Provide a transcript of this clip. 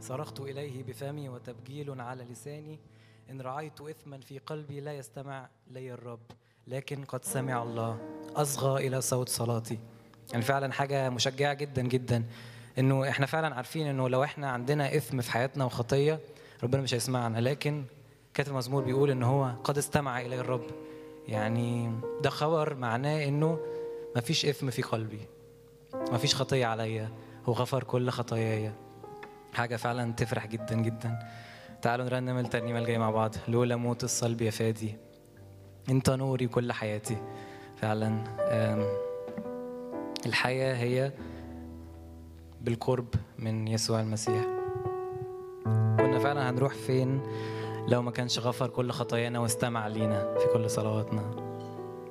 صرخت إليه بفمي وتبجيل على لساني إن رأيت إثما في قلبي لا يستمع لي الرب لكن قد سمع الله أصغى إلى صوت صلاتي يعني فعلا حاجة مشجعة جدا جدا إنه إحنا فعلا عارفين إنه لو إحنا عندنا إثم في حياتنا وخطية ربنا مش هيسمعنا لكن كاتب المزمور بيقول إن هو قد استمع إلي الرب يعني ده خبر معناه إنه مفيش إثم في قلبي مفيش خطية عليا هو غفر كل خطاياي حاجة فعلا تفرح جدا جدا تعالوا نرنم الترنيمة الجاية مع بعض لولا موت الصلب يا فادي انت نوري كل حياتي فعلا آم، الحياة هي بالقرب من يسوع المسيح كنا فعلا هنروح فين لو ما كانش غفر كل خطايانا واستمع لينا في كل صلواتنا